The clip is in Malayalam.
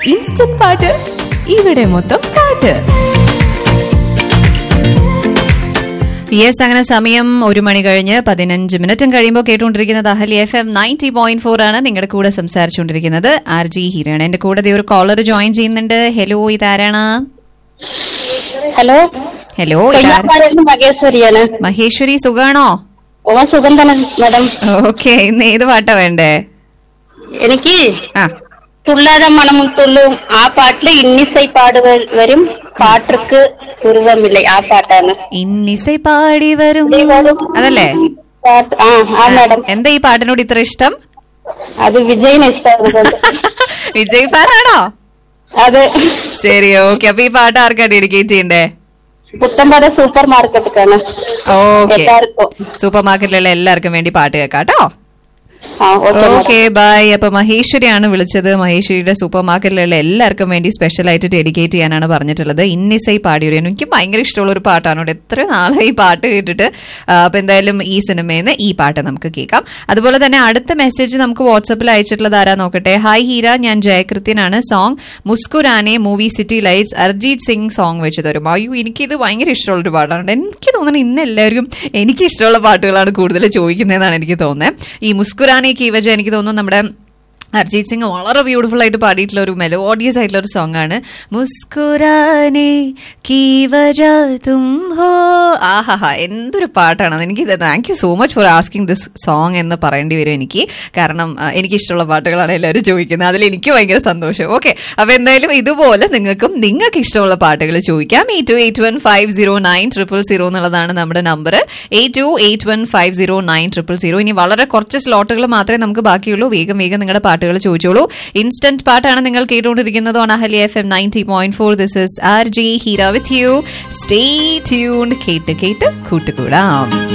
ഇൻസ്റ്റന്റ് പാട്ട് ഇവിടെ മൊത്തം പാട്ട് യെസ് അങ്ങനെ സമയം ഒരു മണി കഴിഞ്ഞ് പതിനഞ്ച് മിനിറ്റും കഴിയുമ്പോൾ കേട്ടുകൊണ്ടിരിക്കുന്നത് Ahali F M ninety point four ആണ് നിങ്ങളുടെ കൂടെ സംസാരിച്ചുകൊണ്ടിരിക്കുന്നത് ആർ ജി ഹീരാണ് എന്റെ കൂടെ ദേ ഒരു കോളർ ജോയിൻ ചെയ്യുന്നുണ്ട് ഹലോ ഇതാരാണ് ഹലോ ഹലോ കൊയ്യാപ്പാറയിൽ മഹേശ്വരിയാണ് മഹേശ്വരി സുഖാണോ ഓ സുഖം തന്നെ മാഡം ഓക്കെ ഇന്ന് ഏത് പാട്ടാ വേണ്ടേ എനിക്ക് ആ തുള്ളാത മണമും തുള്ളും ആ പാട്ടില് ഇന്നിസൈ പാട് വ- വരും കാற்றுക്ക് ഉരുവമില്ല ആ പാട്ടാണ് ഇന്നിസை പാടി വരും അതല്ലേ പാട്ട് ആ ആ മാഡം എന്താ ഈ പാട്ടിനോട് ഇത്ര ഇഷ്ടം അത് വിജയിന് ഇഷ്ടമാകുന്നത് വിജയ് ഫാൻ ആണോ അത് ശരി ഓക്കെ അപ്പൊ ഈ പാട്ട് ആർക്കാ ഡെഡിക്കേറ്റ് ചെയ്യണ്ടേ പുത്തമ്പട സൂപ്പർ മാർക്കറ്റിലാണ് ഓക്കെ എല്ലാവർക്കും സൂപ്പർ മാർക്കറ്റിലുള്ള എല്ലാവർക്കും വേണ്ടി പാട്ട് കേൾക്കാം കേട്ടോ ആ ഓക്കെ ഓക്കെ ബൈ അപ്പൊ മഹേശ്വരിയാണ് വിളിച്ചത് മഹേശ്വരിയുടെ സൂപ്പർ മാർക്കറ്റിലുള്ള എല്ലാവർക്കും വേണ്ടി സ്പെഷ്യൽ ആയിട്ട് ഡെഡിക്കേറ്റ് ചെയ്യാനാണ് പറഞ്ഞിട്ടുള്ളത് ഇന്നിസൈ പാടിയൊരു എനിക്ക് ഭയങ്കര ഇഷ്ടമുള്ള ഒരു പാട്ടാണ് കേട്ടോ. എത്ര നാളായി ഈ പാട്ട് കേട്ടിട്ട് ആ, അപ്പൊ എന്തായാലും ഈ സിനിമയിൽ നിന്ന് ഈ പാട്ട് നമുക്ക് കേൾക്കാം അതുപോലെ തന്നെ അടുത്ത മെസ്സേജ് നമുക്ക് വാട്സപ്പിൽ അയച്ചിട്ടുള്ളത് ആരാ നോക്കട്ടെ ഹായ് ഹീര ഞാൻ ജയകൃത്യനാണ് song Muskurane movie city lights Arijit Singh song വെച്ച് തരും അയ്യോ എനിക്കിത് ഭയങ്കര ഇഷ്ടമുള്ള ഒരു പാട്ടാണ് എനിക്ക് തോന്നുന്നു ഇന്ന് എല്ലാവരും എനിക്ക് ഇഷ്ടമുള്ള പാട്ടുകളാണ് കൂടുതൽ ചോദിക്കുന്നതെന്നാണ് എനിക്ക് തോന്നുന്നത് ഈ മുസ്കുരാനെ കീവജ എനിക്ക് തോന്നുന്നു നമ്മുടെ അർജീത് സിംഗ് വളരെ ബ്യൂട്ടിഫുൾ ആയിട്ട് പാടിയിട്ടുള്ള ഒരു മെലോഡിയസ് ആയിട്ടുള്ള ഒരു സോങ് ആണ് മുസ്കുരാനെ കീ വജ തും ഹോ ആഹാ എന്തൊരു പാട്ടാണ് എനിക്ക് thank you so much for asking this song എന്ന് പറയേണ്ടി വരും എനിക്ക് കാരണം ആ, എനിക്ക് ഇഷ്ടമുള്ള പാട്ടുകളാണ് എല്ലാവരും ചോദിക്കുന്നത് അതിൽ എനിക്ക് ഭയങ്കര സന്തോഷം ഓക്കെ അപ്പൊ എന്തായാലും ഇതുപോലെ നിങ്ങൾക്കും നിങ്ങൾക്ക് ഇഷ്ടമുള്ള പാട്ടുകൾ ചോദിക്കാം eight two eight one five zero nine triple zero എന്നുള്ളതാണ് നമ്മുടെ number eight two eight one five zero nine triple zero ഇനി വളരെ കുറച്ച് സ്ലോട്ടുകൾ മാത്രമേ നമുക്ക് ബാക്കിയുള്ളൂ വേഗം വേഗം നിങ്ങളുടെ പാട്ടുകൾ ചോദിച്ചോളൂ ഇൻസ്റ്റന്റ് പാട്ടാണ് നിങ്ങൾ കേട്ടുകൊണ്ടിരിക്കുന്നത് on Ahali F M ninety point four this is R G Heera with you stay tuned കേട്ട് കേട്ട് കൂട്ടുകൂടാം